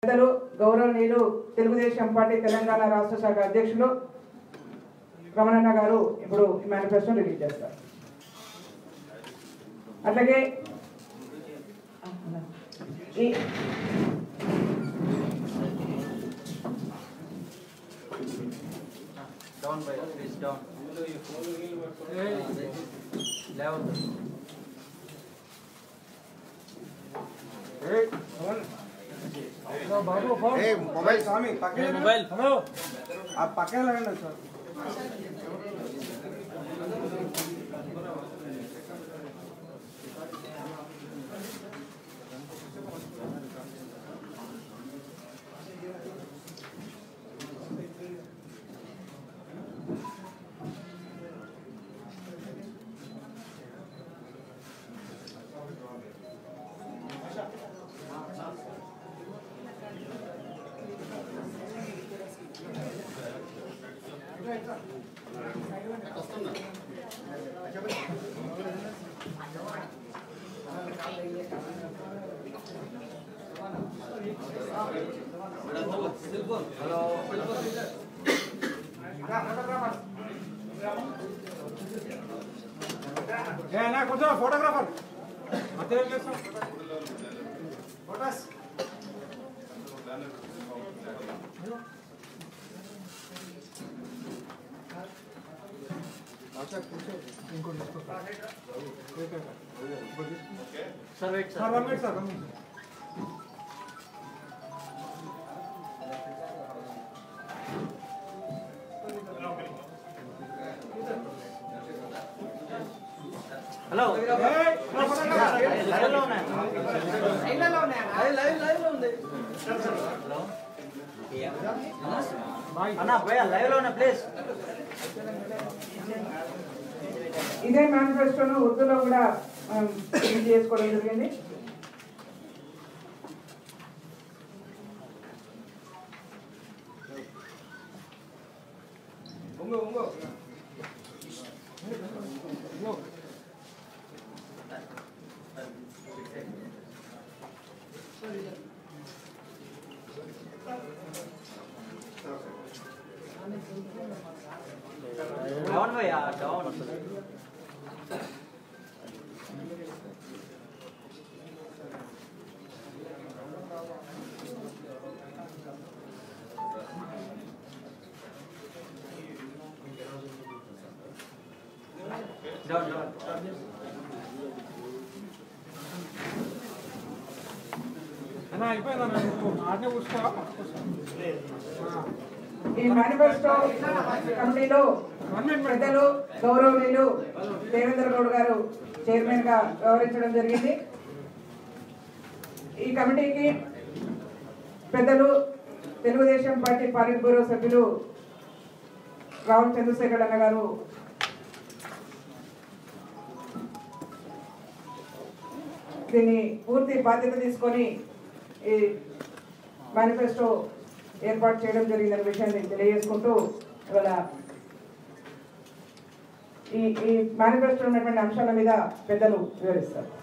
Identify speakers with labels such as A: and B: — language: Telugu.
A: పెద్దలు గౌరవనీయులు తెలుగుదేశం పార్టీ తెలంగాణ రాష్ట్ర శాఖ అధ్యక్షులు రమణన్న గారు ఇప్పుడు ఈ మేనిఫెస్టో రిలీజ్ చేస్తారు అట్లాగే ఈ
B: డౌన్ బై ప్లీజ్ డౌన్ లేవద్దు
C: ఏ మొబైల్ స్వామి పక్కన
B: మొబైల్
C: ఆ పక్కన లాగండి సార్ ఏ అన్నా కొంచెం ఫోటోగ్రాఫర్ మధ్య ఏం చేస్తాం photos
B: sir wait
C: sir one minute sir one minute
B: hello
C: ఏయ్, నా ఫోటోగ్రాఫర్.
B: లైవ్ లో ఉన్నాయి లైవ్ లైవ్ లైవ్ లో ఉంది అన్న భయ లైవ్ లో ఉన్నాయి ప్లీజ్
A: ఇదే మేనిఫెస్టోను ఉర్దూలో కూడా మనం రిలీజ్ చేసుకోవడం జరిగింది
C: ఉంగో ఉంగో
B: డౌన్ భయ డౌన్ వస్తుంది డౌన్ డౌన్
C: అన్నా అయిపోయిందన్నా ఆడనే కూర్చో
A: ఈ మేనిఫెస్టో కమిటీలో పెద్దలు గౌరవనీయులు దేవేంద్ర గౌడ్ గారు చైర్మన్ గా వ్యవహరించడం జరిగింది ఈ కమిటీకి పెద్దలు తెలుగుదేశం పార్టీ పాలిట్ బ్యూరో సభ్యులు రావుల్ చంద్రశేఖర్ అన్న గారు దీన్ని పూర్తి బాధ్యత తీసుకొని ఈ మేనిఫెస్టో ఏర్పాటు చేయడం జరిగిందనే విషయాన్ని తెలియజేసుకుంటూ ఇవాళ ఈ ఈ మేనిఫెస్టో ఉన్నటువంటి అంశాల మీద పెద్దలు వివరిస్తారు